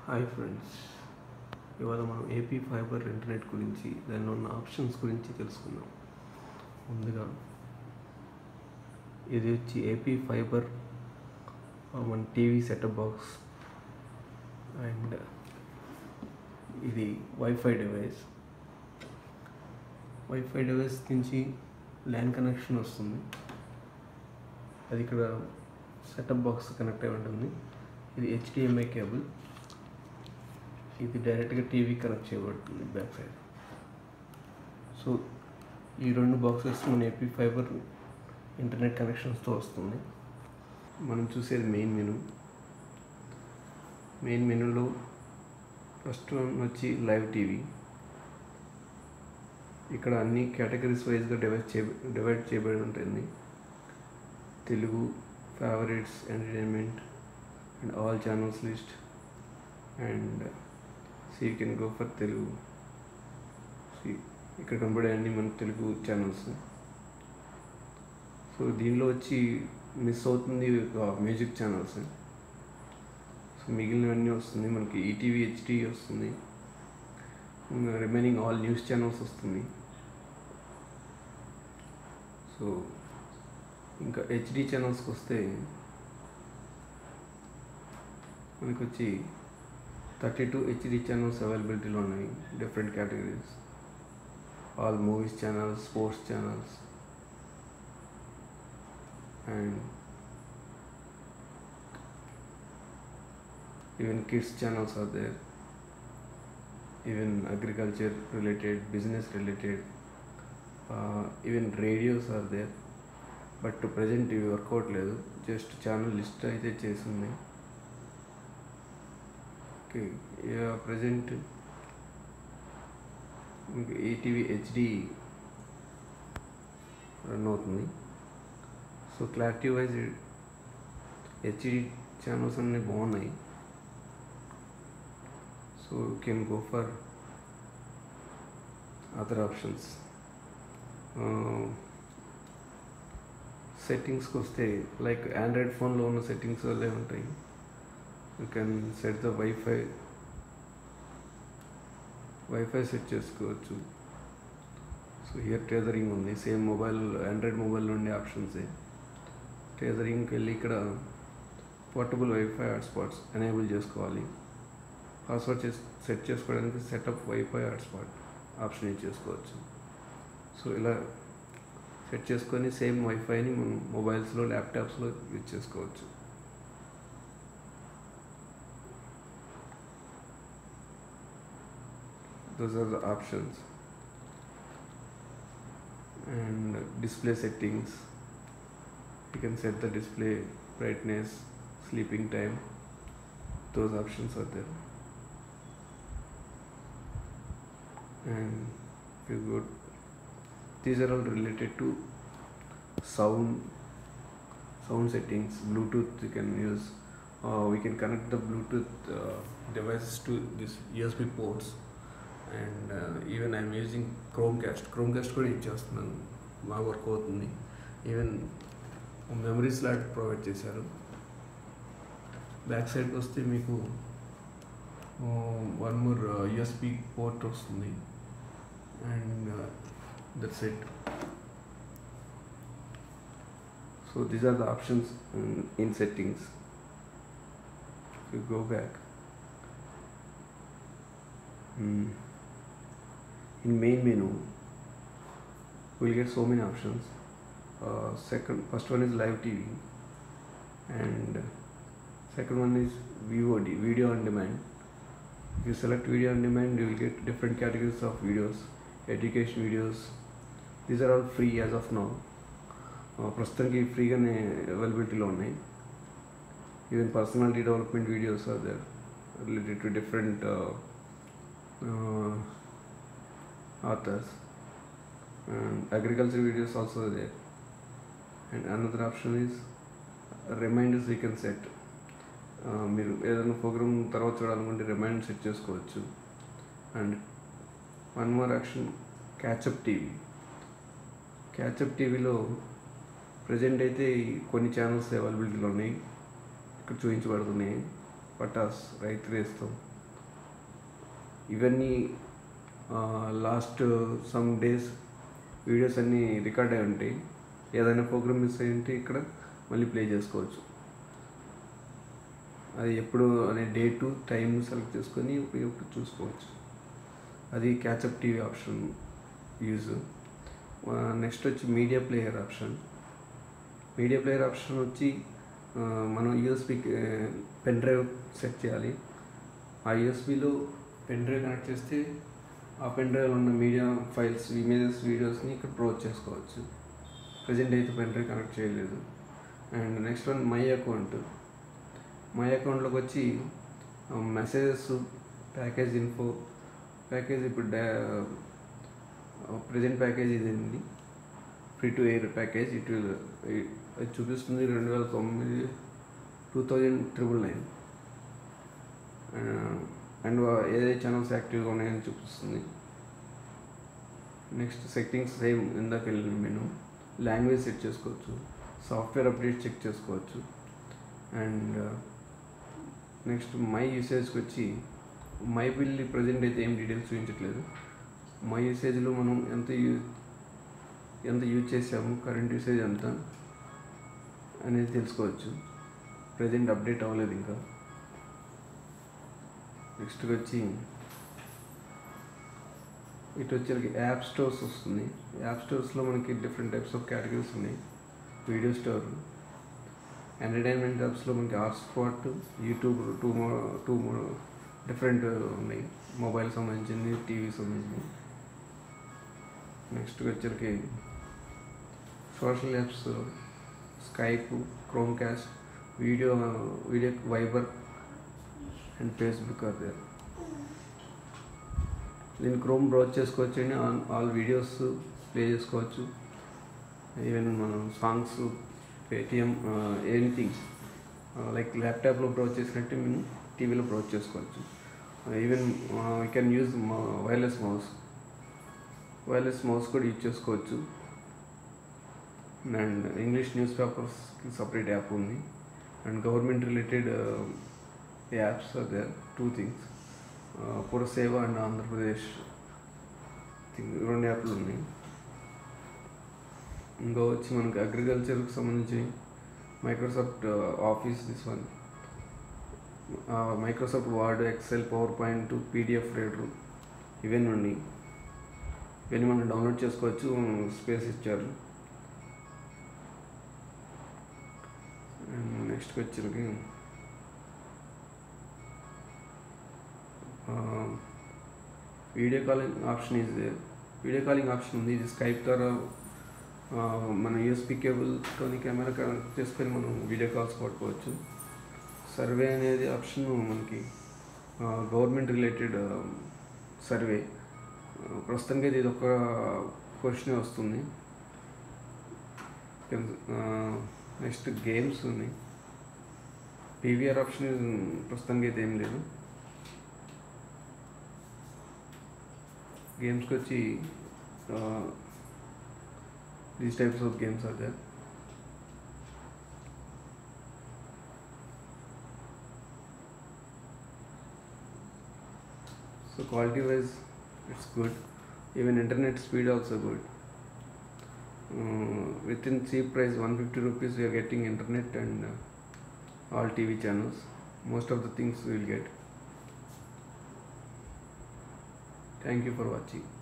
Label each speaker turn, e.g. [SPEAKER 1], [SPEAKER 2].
[SPEAKER 1] Hi friends ఇవాళ మనం AP fibre internet గురించి దానిలో ఉన్న ఆప్షన్స్ గురించి తెలుసుకుందాం ముందుగా ఇది వచ్చి ఏపీ ఫైబర్ మన టీవీ సెటప్ బాక్స్ అండ్ ఇది వైఫై డివైస్ వైఫై డివైస్ నుంచి ల్యాండ్ కనెక్షన్ వస్తుంది అది ఇక్కడ సెటప్ బాక్స్ కనెక్ట్ అయి ఉంటుంది ఇది హెచ్డిఎంఐ కేబుల్ ఇది డైరెక్ట్గా టీవీ కనెక్ట్ చేయబడుతుంది బ్యాక్ సైడ్ సో ఈ రెండు బాక్సెస్ మన ఏపీ ఫైబర్ ఇంటర్నెట్ కనెక్షన్స్తో వస్తుంది మనం చూసేది మెయిన్ మెనూ మెయిన్ మెనూలో ఫస్ట్ వన్ వచ్చి లైవ్ టీవీ ఇక్కడ అన్ని కేటగిరీస్ వైజ్గా డివైడ్ చేయ డివైడ్ చేయబడి ఉంటుంది Telugu favourites entertainment and all channels list and so you can go for Telugu See, ఇక్కడ కనబడే అన్ని మన తెలుగు ఛానల్స్ సో దీనిలో వచ్చి మిస్ అవుతుంది మ్యూజిక్ ఛానల్స్ సో మిగిలినవన్నీ వస్తుంది మనకి ఈటీవీ హెచ్డి వస్తుంది రిమైనింగ్ ఆల్ న్యూస్ ఛానల్స్ వస్తుంది సో ఇంకా హెచ్డి ఛానల్స్కి వస్తే మనకి వచ్చి థర్టీ టూ హెచ్డి ఛానల్స్ అవైలబిలిటీలో ఉన్నాయి different categories all movies channels sports channels and even kids channels are there even agriculture related business related even radios are there but present ఇవి work out లేదు just channel list అయితే చేసింది okay present మీకు ETV HD run అవుతుంది so clarity wise HD channels అన్నీ బాగున్నాయి so you can go for other options సెట్టింగ్స్కి వస్తే లైక్ ఆండ్రాయిడ్ ఫోన్లో ఉన్న సెట్టింగ్స్ వల్లే ఉంటాయి you can set the wifi wifi set చేసుకోవచ్చు సో హియర్ టేజరింగ్ ఉంది సేమ్ మొబైల్ ఆండ్రాయిడ్ మొబైల్లో ఉండే ఆప్షన్సే టేజరింగ్కి వెళ్ళి ఇక్కడ పోర్టబుల్ వైఫై హాట్స్పాట్స్ ఎనేబుల్ చేసుకోవాలి పాస్వర్డ్ చేసి సెట్ చేసుకోవడానికి setup wifi hotspot option use చేసుకోవచ్చు సో ఇలా సెట్ చేసుకొని సేమ్ వైఫైని మనం మొబైల్స్లో ల్యాప్టాప్స్లో యూజ్ చేసుకోవచ్చు those are the options and display settings you can set the display brightness sleeping time those options are there and if you go these are all related to sound sound settings bluetooth you can use uh, we can connect the bluetooth uh, devices to this usb ports and even I'm using Chromecast Chromecast కూడా use చేస్తున్నాను బాగా work అవుతుంది even memory slot provide చేశారు back సైడ్కి వస్తే మీకు one more USB port వస్తుంది and that set so these are the options in settings you go back in main menu we'll get so many options uh, second first one is live tv and second one is vod video on demand if you select video on demand you will get different categories of videos education videos these are all free as of now ప్రస్తుతానికి ఫ్రీగానే అవైలబిలిటీలో ఉన్నాయి even personality development videos are there related to different authors and agriculture videos also there and another option is reminders we can set మీరు ఏదైనా program తర్వాత చూడాలనుకుంటే remind set చేసుకోవచ్చు and one more action catch up TV catch up టీవీలో present అయితే కొన్ని channels అవైలబిలిటీలో ఉన్నాయి ఇక్కడ చూపించబడుతున్నాయి పటాస్ రైతు రేస్తో ఇవన్నీ లాస్ట్ సమ్ డేస్ వీడియోస్ అన్నీ రికార్డ్ అయి ఉంటాయి ఏదైనా ప్రోగ్రామ్ మిస్ అయి ఉంటే ఇక్కడ మళ్ళీ ప్లే చేసుకోవచ్చు అది ఎప్పుడు అనే డేటు టైం సెలెక్ట్ చేసుకొని ఇప్పుడు చూసుకోవచ్చు అది catch up TV option use next వచ్చి media player option media player option వచ్చి ఆ, మనం యూఎస్బి పెన్ డ్రైవ్ సెట్ చేయాలి ఆ యూఎస్బిలో పెన్ డ్రైవ్ కనెక్ట్ చేస్తే ఆ పెన్ డ్రైవ్లో ఉన్న మీడియా ఫైల్స్ ఇమేజెస్ వీడియోస్ని ఇక్కడ బ్రౌజ్ చేసుకోవచ్చు ప్రజెంట్ అయితే పెన్ డ్రైవ్ కనెక్ట్ చేయలేదు and next one my account my అకౌంట్లోకి వచ్చి మెసేజెస్ ప్యాకేజ్ ఇన్ఫో ప్యాకేజ్ ఇప్పుడు ప్రజెంట్ ప్యాకేజ్ ఇది ఉంది ఫ్రీ టు ఎయిర్ ప్యాకేజ్ ఇటు అది చూపిస్తుంది రెండు వేల తొమ్మిది two thousand triple nine and ఏదైతే ఛానల్స్ యాక్టివ్గా ఉన్నాయని చూపిస్తుంది నెక్స్ట్ సెట్టింగ్స్ సేమ్ ఇందాక వెళ్ళిన మెను లాంగ్వేజ్ సెట్ చేసుకోవచ్చు సాఫ్ట్వేర్ అప్డేట్ చెక్ చేసుకోవచ్చు అండ్ నెక్స్ట్ మై యూసేజ్కి వచ్చి మై బిల్ ప్రజెంట్ అయితే ఏం డీటెయిల్స్ చూపించట్లేదు మై యూసేజ్లో మనం ఎంత యూ ఎంత యూజ్ చేసాము కరెంట్ యూసేజ్ ఎంత అనేది తెలుసుకోవచ్చు ప్రజెంట్ అప్డేట్ అవ్వలేదు ఇంకా నెక్స్ట్ వచ్చి ఇటు వచ్చేసరికి యాప్ స్టోర్స్ వస్తుంది యాప్ స్టోర్స్లో మనకి డిఫరెంట్ టైప్స్ ఆఫ్ కేటగిరీస్ ఉన్నాయి వీడియో స్టోర్ ఎంటర్టైన్మెంట్ యాప్స్లో మనకి హాట్ స్పాట్ యూట్యూబ్ టూ మో టూ మో డిఫరెంట్ ఉన్నాయి మొబైల్ సంబంధించింది టీవీ సంబంధించింది నెక్స్ట్ వచ్చరికి social apps Skype Chromecast video video Viber and Facebook are there దీన్ని క్రోమ్ బ్రౌజ్ చేసుకోవచ్చు అండి ఆన్ ఆల్ వీడియోస్ ప్లే చేసుకోవచ్చు ఈవెన్ మనం సాంగ్స్ పేటిఎం ఎనీథింగ్ లైక్ ల్యాప్టాప్లో బ్రౌజ్ చేసినట్టు మేము టీవీలో బ్రౌజ్ చేసుకోవచ్చు even we can use wireless mouse wireless mouse కూడా యూజ్ చేసుకోవచ్చు అండ్ ఇంగ్లీష్ న్యూస్ పేపర్స్కి సపరేట్ యాప్ ఉంది and government related apps are there two things Puraseva and Andhra Pradesh thing- రెండు యాప్లు ఉన్నాయి ఇంకా వచ్చి మనకి అగ్రికల్చర్కి సంబంధించి Microsoft Office this one Microsoft Word Excel PowerPoint PDF reader ఇవన్నీ ఉన్నాయి ఇవన్నీ మనం డౌన్లోడ్ చేసుకోవచ్చు స్పేస్ ఇచ్చారు నెక్స్ట్ వచ్చరికి video calling option is video calling option ఉంది ఇది స్కైప్ ద్వారా ఆ, మన యూఎస్పీ కేబుల్తో కెమెరా కనెక్ట్ చేసుకొని మనం వీడియో కాల్స్ పట్టుకోవచ్చు సర్వే అనేది ఆప్షన్ మనకి గవర్నమెంట్ రిలేటెడ్ సర్వే ప్రస్తుతానికి అయితే ఇది ఒక క్వశ్చన్ వస్తుంది నెక్స్ట్ గేమ్స్ ఉన్నాయి పీవీఆర్ ఆప్షన్ ప్రస్తుతానికి అయితే ఏం లేదు గేమ్స్కి వచ్చి these types of games are there So quality wise, it's good. Even internet speed also good. Uh, within cheap price, 150 rupees, we are getting internet and uh, all TV channels. Most of the things we will get. Thank you for watching.